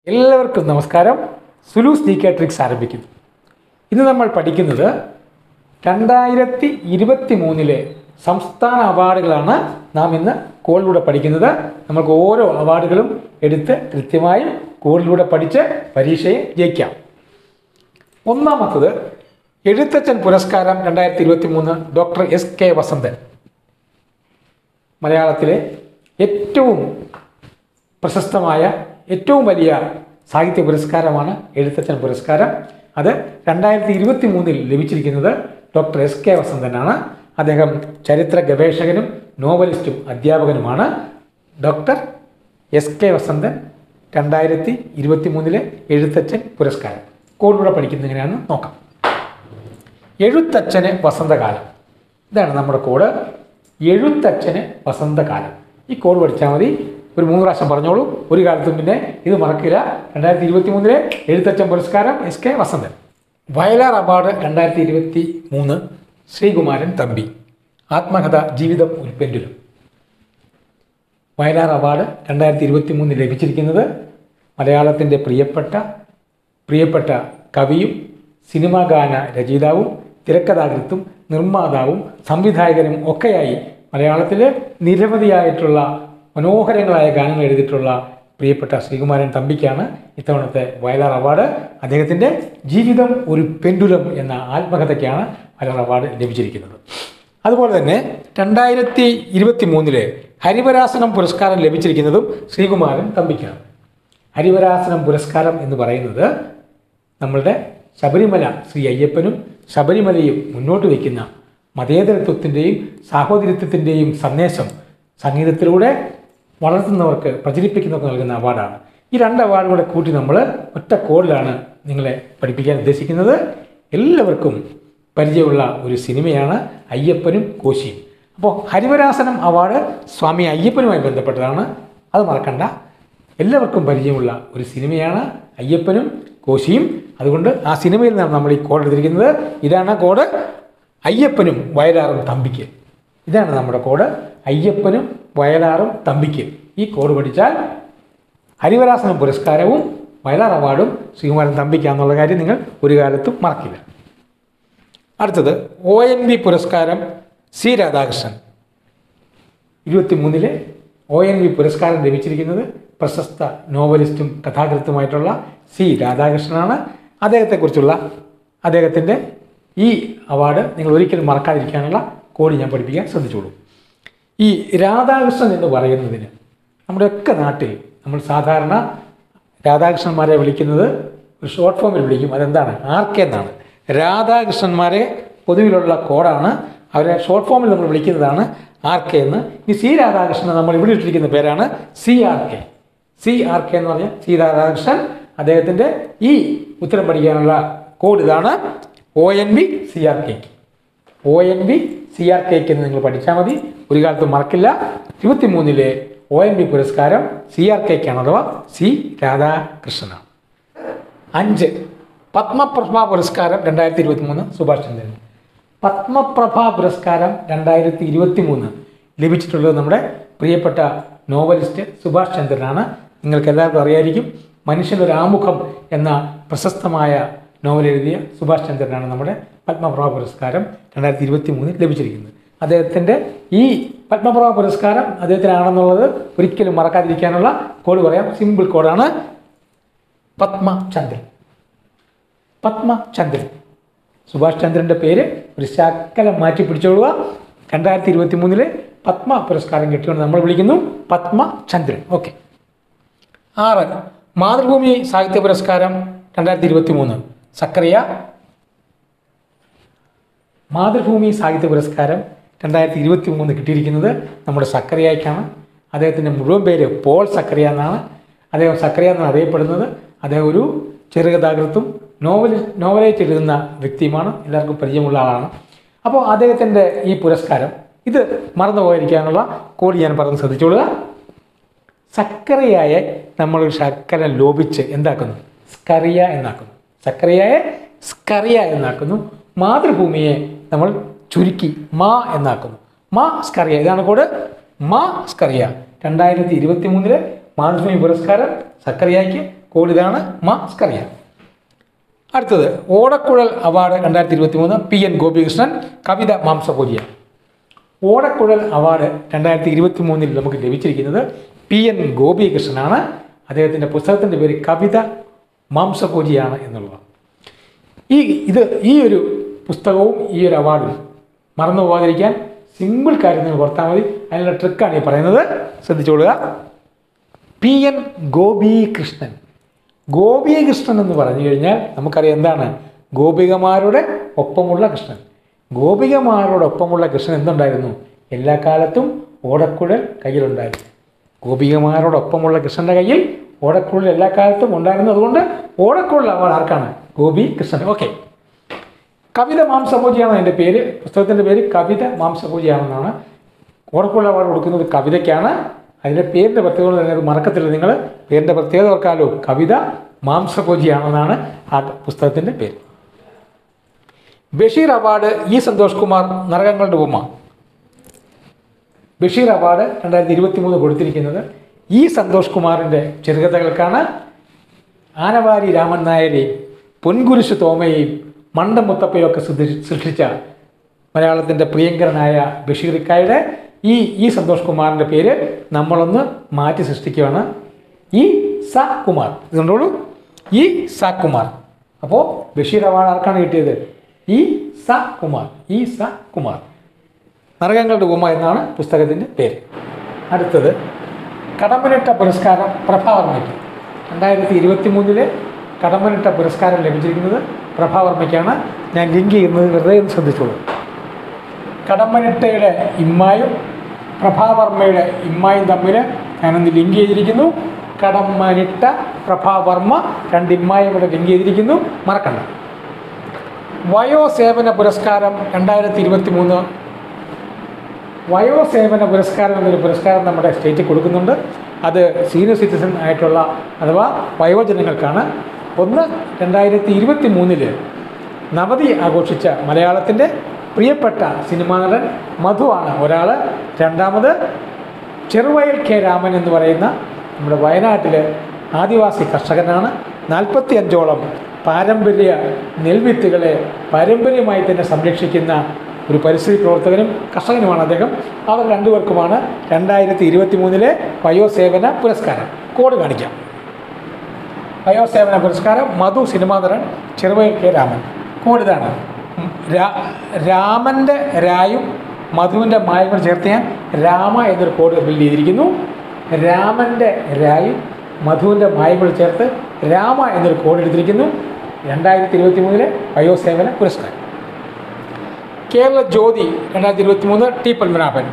എല്ലാവർക്കും നമസ്കാരം സുലൂസ് D K tricks ആരംഭിക്കുന്നു ഇന്ന് നമ്മൾ പഠിക്കുന്നത് രണ്ടായിരത്തി ഇരുപത്തി മൂന്നിലെ സംസ്ഥാന അവാർഡുകളാണ് നാം ഇന്ന് കോളിലൂടെ പഠിക്കുന്നത് നമുക്ക് ഓരോ അവാർഡുകളും എടുത്ത് കൃത്യമായും കോളിലൂടെ പഠിച്ച് പരീക്ഷയെ ജയിക്കാം ഒന്നാമത്തത് എഴുത്തച്ഛൻ പുരസ്കാരം രണ്ടായിരത്തി ഇരുപത്തി മൂന്ന് ഡോക്ടർ എസ് കെ വസന്തൻ മലയാളത്തിലെ ഏറ്റവും പ്രശസ്തമായ ഏറ്റവും വലിയ സാഹിത്യ പുരസ്കാരമാണ് എഴുത്തച്ഛൻ പുരസ്കാരം അത് രണ്ടായിരത്തി ഇരുപത്തി മൂന്നിൽ ലഭിച്ചിരിക്കുന്നത് ഡോക്ടർ എസ് കെ വസന്തനാണ് അദ്ദേഹം ചരിത്ര ഗവേഷകനും നോവലിസ്റ്റും അധ്യാപകനുമാണ് ഡോക്ടർ എസ് കെ വസന്തൻ രണ്ടായിരത്തി ഇരുപത്തി മൂന്നിലെ എഴുത്തച്ഛൻ പുരസ്കാരം കോഡിലൂടെ പഠിക്കുന്നത് എങ്ങനെയാണെന്ന് നോക്കാം എഴുത്തച്ഛന് വസന്തകാലം ഇതാണ് നമ്മുടെ കോഡ് എഴുത്തച്ഛന് വസന്തകാലം ഈ കോഡ് പഠിച്ചാൽ മതി ഒരു മൂന്ന് പ്രാവശ്യം പറഞ്ഞോളൂ ഒരു കാലത്തും പിന്നെ ഇത് മറക്കില്ല രണ്ടായിരത്തി ഇരുപത്തി മൂന്നിലെ എഴുത്തച്ഛൻ പുരസ്കാരം S K Vasanthan Vayalar award രണ്ടായിരത്തി ഇരുപത്തി മൂന്ന് ശ്രീകുമാരൻ തമ്പി ആത്മകഥ ജീവിതം ഉൽപ്പെൻഡിലും വയലാർ അവാർഡ് രണ്ടായിരത്തി ഇരുപത്തി മൂന്നിൽ ലഭിച്ചിരിക്കുന്നത് മലയാളത്തിൻ്റെ പ്രിയപ്പെട്ട പ്രിയപ്പെട്ട കവിയും സിനിമാ ഗാന രചയിതാവും തിരക്കഥാകൃത്തും നിർമ്മാതാവും സംവിധായകനും ഒക്കെയായി മലയാളത്തിലെ നിരവധിയായിട്ടുള്ള മനോഹരങ്ങളായ ഗാനങ്ങൾ എഴുതിയിട്ടുള്ള പ്രിയപ്പെട്ട ശ്രീകുമാരൻ തമ്പിക്കാണ് ഇത്തവണത്തെ വയലാർ അവാർഡ് അദ്ദേഹത്തിൻ്റെ ജീവിതം ഒരു പെൻഡുലം എന്ന ആത്മകഥയ്ക്കാണ് വയലാർ അവാർഡ് ലഭിച്ചിരിക്കുന്നത് അതുപോലെ തന്നെ രണ്ടായിരത്തി ഇരുപത്തി മൂന്നിലെ ഹരിവരാസനം പുരസ്കാരം ലഭിച്ചിരിക്കുന്നതും ശ്രീകുമാരൻ തമ്പിക്കാണ് ഹരിവരാസനം പുരസ്കാരം എന്ന് പറയുന്നത് നമ്മളുടെ ശബരിമല ശ്രീ അയ്യപ്പനും ശബരിമലയും മുന്നോട്ട് വയ്ക്കുന്ന മതേതരത്വത്തിൻ്റെയും സാഹോദര്യത്വത്തിൻ്റെയും സന്ദേശം സംഗീതത്തിലൂടെ വളർത്തുന്നവർക്ക് പ്രചരിപ്പിക്കുന്നവർക്ക് നൽകുന്ന അവാർഡാണ് ഈ രണ്ട് അവാർഡും കൂടെ കൂട്ടി നമ്മൾ ഒറ്റ കോഡിലാണ് നിങ്ങളെ പഠിപ്പിക്കാൻ ഉദ്ദേശിക്കുന്നത് എല്ലാവർക്കും പരിചയമുള്ള ഒരു സിനിമയാണ് അയ്യപ്പനും കോശിയും അപ്പോൾ ഹരിവരാസനം അവാർഡ് സ്വാമി അയ്യപ്പനുമായി ബന്ധപ്പെട്ടതാണ് അത് മറക്കണ്ട എല്ലാവർക്കും പരിചയമുള്ള ഒരു സിനിമയാണ് അയ്യപ്പനും കോശിയും അതുകൊണ്ട് ആ സിനിമയിൽ നിന്നാണ് നമ്മൾ ഈ കോഡ് എടുത്തിരിക്കുന്നത് ഇതാണ് കോഡ് അയ്യപ്പനും വയലാറും തമ്പിക്ക് ഇതാണ് നമ്മുടെ കോഡ് അയ്യപ്പനും വയലാറും തമ്പിക്ക് ഈ കോഡ് പഠിച്ചാൽ ഹരിവരാസനം പുരസ്കാരവും വയലാർ അവാർഡും ശ്രീകുമാരൻ തമ്പിക്കാന്നുള്ള കാര്യം നിങ്ങൾ ഒരു കാലത്തും മറക്കില്ല അടുത്തത് ഒ എൻ വി പുരസ്കാരം സി രാധാകൃഷ്ണൻ ഇരുപത്തി മൂന്നിലെ ഒ എൻ വി പുരസ്കാരം ലഭിച്ചിരിക്കുന്നത് പ്രശസ്ത നോവലിസ്റ്റും കഥാകൃത്തുമായിട്ടുള്ള സി രാധാകൃഷ്ണനാണ് അദ്ദേഹത്തെക്കുറിച്ചുള്ള അദ്ദേഹത്തിൻ്റെ ഈ അവാർഡ് നിങ്ങൾ ഒരിക്കലും മറക്കാതിരിക്കാനുള്ള കോഡ് ഞാൻ പഠിപ്പിക്കാൻ ശ്രദ്ധിച്ചോളൂ ഈ രാധാകൃഷ്ണൻ എന്ന് പറയുന്നതിന് നമ്മുടെയൊക്കെ നാട്ടിൽ നമ്മൾ സാധാരണ രാധാകൃഷ്ണന്മാരെ വിളിക്കുന്നത് ഒരു ഷോർട്ട് ഫോമിൽ വിളിക്കും അതെന്താണ് ആർ കെ എന്നാണ് രാധാകൃഷ്ണന്മാരെ പൊതുവിലുള്ള കോഡാണ് അവരെ ഷോർട്ട് ഫോമിൽ നമ്മൾ വിളിക്കുന്നതാണ് ആർ കെ എന്ന് ഈ സി രാധാകൃഷ്ണൻ നമ്മൾ ഇവിടെ ഇട്ടിരിക്കുന്ന പേരാണ് C R K C R K എന്ന് പറഞ്ഞാൽ സി രാധാകൃഷ്ണൻ അദ്ദേഹത്തിൻ്റെ ഈ ഉത്തരം പഠിക്കാനുള്ള കോഡ് ഇതാണ് O N B C R കെക്ക് O N B C R കെക്ക് എന്ന് നിങ്ങൾ പഠിച്ചാൽ മതി ഒരു കാലത്തും മറക്കില്ല ഇരുപത്തി മൂന്നിലെ ഒ എൻ ബി പുരസ്കാരം സി ആർ കെക്കാണ് അഥവാ സി രാധാകൃഷ്ണനാണ് അഞ്ച് പത്മപ്രഭ പുരസ്കാരം രണ്ടായിരത്തി ഇരുപത്തി മൂന്ന് സുഭാഷ് ചന്ദ്രൻ പത്മപ്രഭ പുരസ്കാരം രണ്ടായിരത്തി ഇരുപത്തി മൂന്ന് ലഭിച്ചിട്ടുള്ളത് നമ്മുടെ പ്രിയപ്പെട്ട നോവലിസ്റ്റ് സുഭാഷ് ചന്ദ്രനാണ് നിങ്ങൾക്ക് എല്ലാവർക്കും അറിയായിരിക്കും മനുഷ്യനൊരു ആമുഖം എന്ന പ്രശസ്തമായ നോവൽ എഴുതിയ സുഭാഷ് ചന്ദ്രനാണ് നമ്മുടെ പത്മപ്രഭ പുരസ്കാരം രണ്ടായിരത്തി ഇരുപത്തി മൂന്നിൽ ലഭിച്ചിരിക്കുന്നത് അദ്ദേഹത്തിൻ്റെ ഈ പത്മപ്രഭ പുരസ്കാരം അദ്ദേഹത്തിനാണെന്നുള്ളത് ഒരിക്കലും മറക്കാതിരിക്കാനുള്ള കോഡ് പറയാം സിമ്പിൾ കോഡാണ് പത്മചന്ദ്രൻ പത്മചന്ദ്രൻ സുഭാഷ് ചന്ദ്രൻ്റെ പേര് ഒരു ശക്കലം മാറ്റി പിടിച്ചോളുക രണ്ടായിരത്തി ഇരുപത്തി മൂന്നിലെ പത്മ പുരസ്കാരം കിട്ടിയോണ്ട് നമ്മൾ വിളിക്കുന്നു പത്മചന്ദ്രൻ ഓക്കെ ആറ് മാതൃഭൂമി സാഹിത്യ പുരസ്കാരം രണ്ടായിരത്തി ഇരുപത്തി മൂന്ന് സക്രിയ മാതൃഭൂമി സാഹിത്യ പുരസ്കാരം രണ്ടായിരത്തി ഇരുപത്തി മൂന്ന് കിട്ടിയിരിക്കുന്നത് നമ്മുടെ സക്കറിയയ്ക്കാണ് അദ്ദേഹത്തിൻ്റെ മുഴുവൻ പേര് പോൾ സക്കറിയ എന്നാണ് അദ്ദേഹം സക്കറിയ എന്നാണ് അറിയപ്പെടുന്നത് അദ്ദേഹം ഒരു ചെറുകഥാകൃത്തും നോവലി നോവലേറ്റ് എഴുതുന്ന വ്യക്തിയുമാണ് എല്ലാവർക്കും പരിചയമുള്ള ആളാണ് അപ്പോൾ അദ്ദേഹത്തിൻ്റെ ഈ പുരസ്കാരം ഇത് മറന്നു പോയിരിക്കാനുള്ള കോഡ് ഞാൻ പറഞ്ഞ് ശ്രദ്ധിച്ചോളുക സക്കറിയായെ നമ്മളൊരു ശക്കര ലോപിച്ച് എന്താക്കുന്നു സ്കറിയ എന്നാക്കുന്നു സക്കറിയായെ സ്കറിയ എന്നാക്കുന്നു മാതൃഭൂമിയെ നമ്മൾ ചുരുക്കി മാ എന്നാക്കുന്നു മാ സ്കറിയ ഇതാണ് കോഡ് മാ സ്കറിയ രണ്ടായിരത്തി ഇരുപത്തി മൂന്നിലെ മാതൃഭൂമി പുരസ്കാരം സക്കറിയായ്ക്ക് കോഡ് ഇതാണ് മാസ്കറിയാം അടുത്തത് ഓടക്കുഴൽ അവാർഡ് രണ്ടായിരത്തി ഇരുപത്തി മൂന്ന് പി എൻ ഗോപികൃഷ്ണൻ കവിത മാംസപൂജിയ ഓടക്കുഴൽ അവാർഡ് രണ്ടായിരത്തി ഇരുപത്തി മൂന്നിൽ നമുക്ക് ലഭിച്ചിരിക്കുന്നത് പി എൻ ഗോപികൃഷ്ണനാണ് അദ്ദേഹത്തിൻ്റെ പുസ്തകത്തിൻ്റെ പേര് കവിത മാംസപൂജിയാണ് എന്നുള്ളതാണ് ഈ ഇത് ഈ ഒരു പുസ്തകവും ഈ ഒരു അവാർഡും മറന്നു പോകാതിരിക്കാൻ സിമ്പിൾ കാര്യം നിങ്ങൾ ഓർത്താൽ മതി അതിനുള്ള ട്രിക്കാണ് ഈ പറയുന്നത് ശ്രദ്ധിച്ചോളുക പി എൻ ഗോപീകൃഷ്ണൻ ഗോപീകൃഷ്ണൻ എന്ന് പറഞ്ഞു കഴിഞ്ഞാൽ നമുക്കറിയാം എന്താണ് ഗോപികമാരുടെ ഒപ്പമുള്ള കൃഷ്ണൻ ഗോപികമാരോടൊപ്പമുള്ള കൃഷ്ണൻ എന്തുണ്ടായിരുന്നു എല്ലാ കാലത്തും ഓടക്കുഴൽ കയ്യിലുണ്ടായിരുന്നു ഗോപികമാരോടൊപ്പമുള്ള കൃഷ്ണന്റെ കയ്യിൽ ഓടക്കുഴൽ എല്ലാ കാലത്തും ഉണ്ടായിരുന്നു അതുകൊണ്ട് ഓടക്കുഴൽ അവാർഡ് ആർക്കാണ് ഗോപി കൃഷ്ണൻ ഓക്കെ കവിത മാംസപൂജയാണ് അതിൻ്റെ പേര് പുസ്തകത്തിൻ്റെ പേര് കവിത മാംസപൂജയാണെന്നാണ് ഓടക്കുഴൽ അവാർഡ് കൊടുക്കുന്നത് കവിതയ്ക്കാണ് അതിൻ്റെ പേരിൻ്റെ പ്രത്യേകത തന്നെ അത് മറക്കത്തില്ല നിങ്ങൾ പേരിൻ്റെ പ്രത്യേകത ഓർക്കാലോ കവിത മാംസപൂജയാണെന്നാണ് ആ പുസ്തകത്തിൻ്റെ പേര് ബഷീർ അവാർഡ് ഇ സന്തോഷ് കുമാർ നരകങ്ങളുടെ ഉപമ ബഷീർ അവാർഡ് രണ്ടായിരത്തി ഇരുപത്തി മൂന്ന് കൊടുത്തിരിക്കുന്നത് ഇ സന്തോഷ് കുമാറിൻ്റെ ചെറുകഥകൾക്കാണ് ആനവാരി രാമൻ നായരെയും പൊൻകുരിശ് തോമയെയും മണ്ടം മുത്തപ്പയും ഒക്കെ സൃഷ്ടി- സൃഷ്ടിച്ച മലയാളത്തിൻ്റെ പ്രിയങ്കരനായ ബഷീറിക്കായുടെ ഈ ഇ സന്തോഷ് കുമാറിൻ്റെ പേര് നമ്മളൊന്ന് മാറ്റി സൃഷ്ടിക്കുകയാണ് ഇ സ കുമാർ ഇത് കണ്ടോളൂ ഇ സ കുമാർ അപ്പോൾ ബഷീർ അവാർഡ് ആർക്കാണ് കിട്ടിയത് ഇ സ കുമാർ ഇ സ കുമാർ നരകങ്ങളുടെ ഉപമ എന്നാണ് പുസ്തകത്തിൻ്റെ പേര് അടുത്തത് കടമ്പനിട്ട പുരസ്കാരം പ്രഭാവർമ്മയ്ക്ക് രണ്ടായിരത്തി ഇരുപത്തി മൂന്നിലെ കടമ്പനിട്ട പുരസ്കാരം ലഭിച്ചിരിക്കുന്നത് പ്രഭാവർമ്മയ്ക്കാണ് ഞാൻ ലിങ്ക് ചെയ്യുന്നത് വെറുതെ ഒന്ന് ശ്രദ്ധിച്ചോളൂ കടമ്പനിട്ടയുടെ ഇമ്മായും പ്രഭാവർമ്മയുടെ ഇമ്മായും തമ്മിൽ ഞാനൊന്ന് ലിങ്ക് ചെയ്തിരിക്കുന്നു കടമ്മനിട്ട പ്രഭാവർമ്മ രണ്ട് ഇമ്മായും കൂടെ ലിങ്ക് ചെയ്തിരിക്കുന്നു മറക്കണ്ട വയോസേവന പുരസ്കാരം രണ്ടായിരത്തി ഇരുപത്തി മൂന്ന് വയോസേവന പുരസ്കാരം എന്നൊരു പുരസ്കാരം നമ്മുടെ സ്റ്റേറ്റിൽ കൊടുക്കുന്നുണ്ട് അത് സീനിയർ സിറ്റിസൺ ആയിട്ടുള്ള അഥവാ വയോജനങ്ങൾക്കാണ് ഒന്ന് രണ്ടായിരത്തി ഇരുപത്തി മൂന്നില് നവതി ആഘോഷിച്ച മലയാളത്തിൻ്റെ പ്രിയപ്പെട്ട സിനിമാ നടൻ മധു ആണ് ഒരാൾ രണ്ടാമത് ചെറുവയൽ കെ രാമൻ എന്ന് പറയുന്ന നമ്മുടെ വയനാട്ടിലെ ആദിവാസി കർഷകനാണ് നാൽപ്പത്തി അഞ്ചോളം പാരമ്പര്യ നെൽവിത്തുകളെ പാരമ്പര്യമായി തന്നെ സംരക്ഷിക്കുന്ന ഒരു പരിസ്ഥിതി പ്രവർത്തകനും കർഷകനുമാണ് അദ്ദേഹം അവർ രണ്ടുപേർക്കുമാണ് രണ്ടായിരത്തി ഇരുപത്തി മൂന്നിലെ വയോസേവന പുരസ്കാരം കോഡ് കാണിക്കാം വയോസേവന പുരസ്കാരം മധു സിനിമാ നടൻ ചെറുവയൽ കെ രാമൻ കോഡ് ഇതാണ് ഉം, രാ രാമൻ്റെ രായും മധുവിൻ്റെ മായും കൂടെ ചേർത്ത് ഞാൻ രാമ എന്നൊരു കോഡ് ബിൽഡ് ചെയ്തിരിക്കുന്നു രാമൻ്റെ രായും മധുവിൻ്റെ മായും കൂടെ ചേർത്ത് രാമ എന്നൊരു കോഡ് എടുത്തിരിക്കുന്നു രണ്ടായിരത്തി ഇരുപത്തി മൂന്നിലെ വയോസേവന പുരസ്കാരം കേരള ജ്യോതി രണ്ടായിരത്തി ഇരുപത്തി മൂന്ന് ടി പത്മനാഭൻ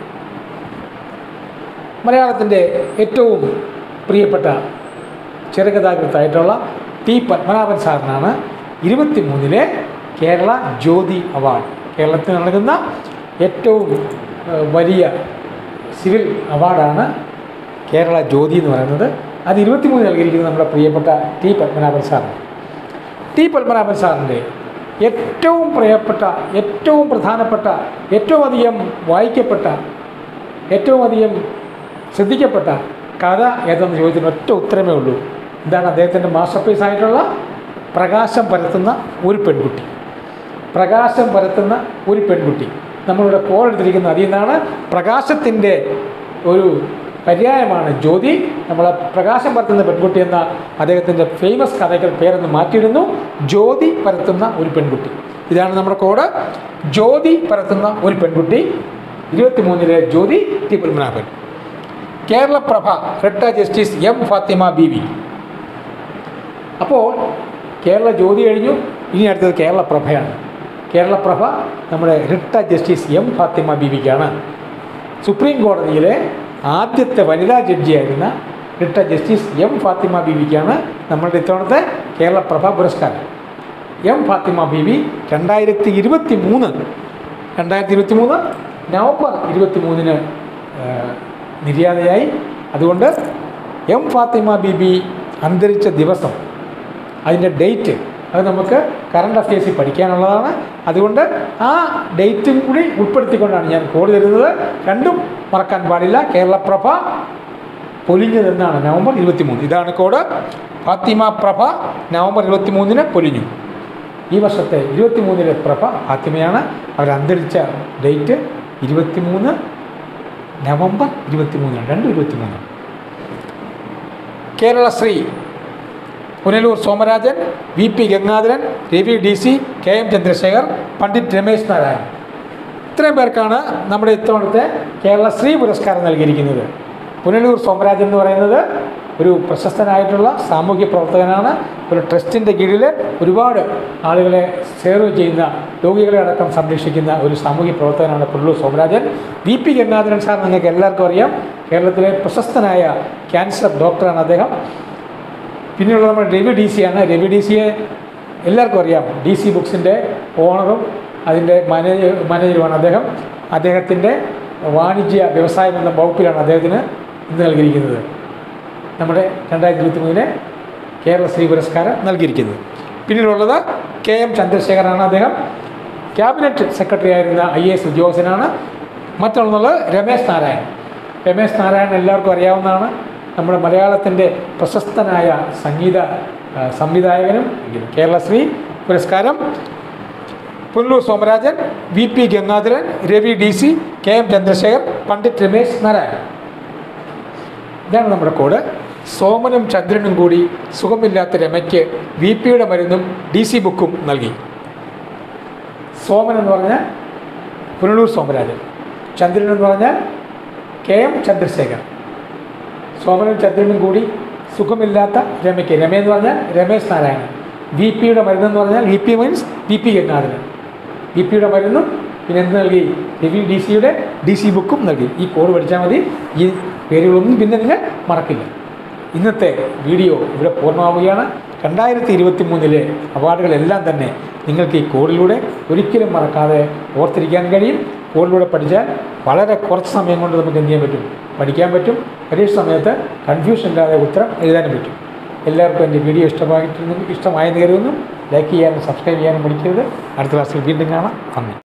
മലയാളത്തിൻ്റെ ഏറ്റവും പ്രിയപ്പെട്ട ചെറുകഥാകൃത്തായിട്ടുള്ള ടി പത്മനാഭൻ സാറിനാണ് ഇരുപത്തി മൂന്നിലെ കേരള ജ്യോതി അവാർഡ് കേരളത്തിൽ നൽകുന്ന ഏറ്റവും ഏഹ്, വലിയ സിവിൽ അവാർഡാണ് കേരള ജ്യോതി എന്ന് പറയുന്നത് അത് ഇരുപത്തി മൂന്ന് നൽകിയിരിക്കുന്നത് നമ്മുടെ പ്രിയപ്പെട്ട ടി പത്മനാഭൻ സാറിന് ടി പത്മനാഭൻ സാറിൻ്റെ ഏറ്റവും പ്രിയപ്പെട്ട ഏറ്റവും പ്രധാനപ്പെട്ട ഏറ്റവും അധികം വായിക്കപ്പെട്ട ഏറ്റവും അധികം ശ്രദ്ധിക്കപ്പെട്ട കഥ ഏതെന്ന് ചോദിച്ചതിന് ഒറ്റ ഉത്തരമേ ഉള്ളൂ എന്താണ് അദ്ദേഹത്തിൻ്റെ മാസ്റ്റർ പീസ് ആയിട്ടുള്ള പ്രകാശം പരത്തുന്ന ഒരു പെൺകുട്ടി പ്രകാശം പരത്തുന്ന ഒരു പെൺകുട്ടി നമ്മളിവിടെ കോൾ എടുത്തിരിക്കുന്ന അതിൽ നിന്നാണ് പ്രകാശത്തിൻ്റെ ഒരു പര്യായമാണ് ജ്യോതി നമ്മൾ പ്രകാശം പരത്തുന്ന പെൺകുട്ടി എന്ന അദ്ദേഹത്തിൻ്റെ ഫേമസ് കഥകൾ പേരെന്ന് മാറ്റിയിടുന്നു ജ്യോതി പരത്തുന്ന ഒരു പെൺകുട്ടി ഇതാണ് നമ്മുടെ കോഡ് ജ്യോതി പരത്തുന്ന ഒരു പെൺകുട്ടി ഇരുപത്തി മൂന്നിലെ ജ്യോതി ടി പത്മനാഭൻ കേരളപ്രഭ റിട്ട justice M Fathima Beevi അപ്പോൾ കേരള ജ്യോതി കഴിഞ്ഞു ഇനി അടുത്തത് കേരളപ്രഭയാണ് കേരളപ്രഭ നമ്മുടെ റിട്ട ജസ്റ്റിസ് എം ഫാത്തിമ ബീവിക്കാണ് സുപ്രീം കോടതിയിലെ ആദ്യത്തെ വനിതാ ജഡ്ജിയായിരുന്ന റിട്ട ജസ്റ്റിസ് എം ഫാത്തിമ ബീവിക്കാണ് നമ്മളുടെ ഇത്തവണത്തെ കേരളപ്രഭ പുരസ്കാരം എം ഫാത്തിമ ബീവി രണ്ടായിരത്തി ഇരുപത്തി മൂന്ന് രണ്ടായിരത്തി ഇരുപത്തി മൂന്ന് നവംബർ ഇരുപത്തി മൂന്നിന് നിര്യാതയായി അതുകൊണ്ട് എം ഫാത്തിമ ബീബി അന്തരിച്ച ദിവസം അതിൻ്റെ ഡേറ്റ് അത് നമുക്ക് കറണ്ട് അഫയേഴ്സിൽ പഠിക്കാനുള്ളതാണ് അതുകൊണ്ട് ആ ഡേറ്റും കൂടി ഉൾപ്പെടുത്തിക്കൊണ്ടാണ് ഞാൻ കോഡ് തരുന്നത് രണ്ടും മറക്കാൻ പാടില്ല കേരളപ്രഭ പൊലിഞ്ഞതെന്നാണ് നവംബർ ഇരുപത്തി മൂന്ന് ഇതാണ് കോഡ് ഫാത്തിമ പ്രഭ നവംബർ ഇരുപത്തി മൂന്നിന് പൊലിഞ്ഞു ഈ വർഷത്തെ ഇരുപത്തി മൂന്നിലെ പ്രഭ ഫാത്തിമയാണ് അവർ അന്തരിച്ച ഡേറ്റ് ഇരുപത്തി മൂന്ന് നവംബർ ഇരുപത്തി മൂന്നാണ് രണ്ട് ഇരുപത്തി മൂന്നാണ് Keralasree Punalur Somarajan V P Gangadharan Ravi D C K M Chandrasekhar Pandit Ramesh Narayanan ഇത്രയും പേർക്കാണ് നമ്മുടെ ഇത്തവണത്തെ കേരളശ്രീ പുരസ്കാരം നൽകിയിരിക്കുന്നത് പുനലൂർ സോമരാജൻ എന്ന് പറയുന്നത് ഒരു പ്രശസ്തനായിട്ടുള്ള സാമൂഹ്യ പ്രവർത്തകനാണ് ഒരു ട്രസ്റ്റിൻ്റെ കീഴിൽ ഒരുപാട് ആളുകളെ സേർവ് ചെയ്യുന്ന രോഗികളെ അടക്കം സംരക്ഷിക്കുന്ന ഒരു സാമൂഹ്യ പ്രവർത്തകനാണ് Punalur Somarajan V P Gangadharan sir നിങ്ങൾക്ക് എല്ലാവർക്കും അറിയാം കേരളത്തിലെ പ്രശസ്തനായ ക്യാൻസർ ഡോക്ടറാണ് അദ്ദേഹം പിന്നെയുള്ള നമ്മുടെ രവി ഡി സി ആണ് രവി ഡി സിയെ എല്ലാവർക്കും അറിയാം ഡി സി ബുക്സിൻ്റെ ഓണറും അതിൻ്റെ മാനേജർ മാനേജറുമാണ് അദ്ദേഹം അദ്ദേഹത്തിൻ്റെ വാണിജ്യ വ്യവസായം എന്ന വകുപ്പിലാണ് അദ്ദേഹത്തിന് ഇന്ന് നൽകിയിരിക്കുന്നത് നമ്മുടെ രണ്ടായിരത്തി ഇരുപത്തി മൂന്നിലെ കേരളശ്രീ പുരസ്കാരം നൽകിയിരിക്കുന്നത് പിന്നീടുള്ളത് കെ എം ചന്ദ്രശേഖറാണ് അദ്ദേഹം ക്യാബിനറ്റ് സെക്രട്ടറി ആയിരുന്ന ഐ എ എസ് ഉദ്യോഗസ്ഥനാണ് മറ്റൊന്നുള്ളത് രമേശ് നാരായൺ രമേശ് നാരായൺ എല്ലാവർക്കും അറിയാവുന്നതാണ് നമ്മുടെ മലയാളത്തിൻ്റെ പ്രശസ്തനായ സംഗീത ആ, സംവിധായകനും കേരളശ്രീ പുരസ്കാരം Punalur Somarajan V P Gangadharan Ravi D C K M Chandrasekhar Pandit Ramesh Narayan ഇതാണ് നമ്മുടെ കോഡ് സോമനും ചന്ദ്രനും കൂടി സുഖമില്ലാത്ത രമയ്ക്ക് വി പിയുടെ മരുന്നും ഡി സി ബുക്കും നൽകി സോമൻ എന്ന് പറഞ്ഞാൽ പുനലൂർ സോമരാജൻ ചന്ദ്രൻ എന്ന് പറഞ്ഞാൽ കെ എം ചന്ദ്രശേഖർ സോമനും ചന്ദ്രനും കൂടി സുഖമില്ലാത്ത രമയ്ക്ക് രമ എന്ന് പറഞ്ഞാൽ രമേശ് നാരായണൻ വി പിയുടെ മരുന്നെന്ന് പറഞ്ഞാൽ V P means V P Gangadharan V പിയുടെ മരുന്നും പിന്നെ എന്ത് നൽകി രവി ഡി സിയുടെ ഡി സി ബുക്കും നൽകി ഈ കോഡ് പഠിച്ചാൽ മതി ഈ പേരുകളൊന്നും പിന്നെ നിങ്ങൾ മറക്കില്ല ഇന്നത്തെ വീഡിയോ ഇവിടെ പൂർണ്ണമാവുകയാണ് രണ്ടായിരത്തി ഇരുപത്തി മൂന്നിലെ അവാർഡുകളെല്ലാം തന്നെ നിങ്ങൾക്ക് ഈ കോഡിലൂടെ ഒരിക്കലും മറക്കാതെ ഓർത്തിരിക്കാൻ കഴിയും കോഡിലൂടെ പഠിച്ചാൽ വളരെ കുറച്ച് സമയം കൊണ്ട് നമുക്ക് എന്ത് ചെയ്യാൻ പറ്റും പഠിക്കാൻ പറ്റും പരീക്ഷ സമയത്ത് കൺഫ്യൂഷൻ ഇല്ലാതെ ഉത്തരം എഴുതാനും പറ്റും എല്ലാവർക്കും എൻ്റെ വീഡിയോ ഇഷ്ടമായിട്ടിരുന്നു ഇഷ്ടമായെന്ന് കരുതുന്നു ലൈക്ക് ചെയ്യാനും സബ്സ്ക്രൈബ് ചെയ്യാനും പഠിക്കരുത് അടുത്ത ക്ലാസ്സിൽ വീണ്ടും കാണാം നന്ദി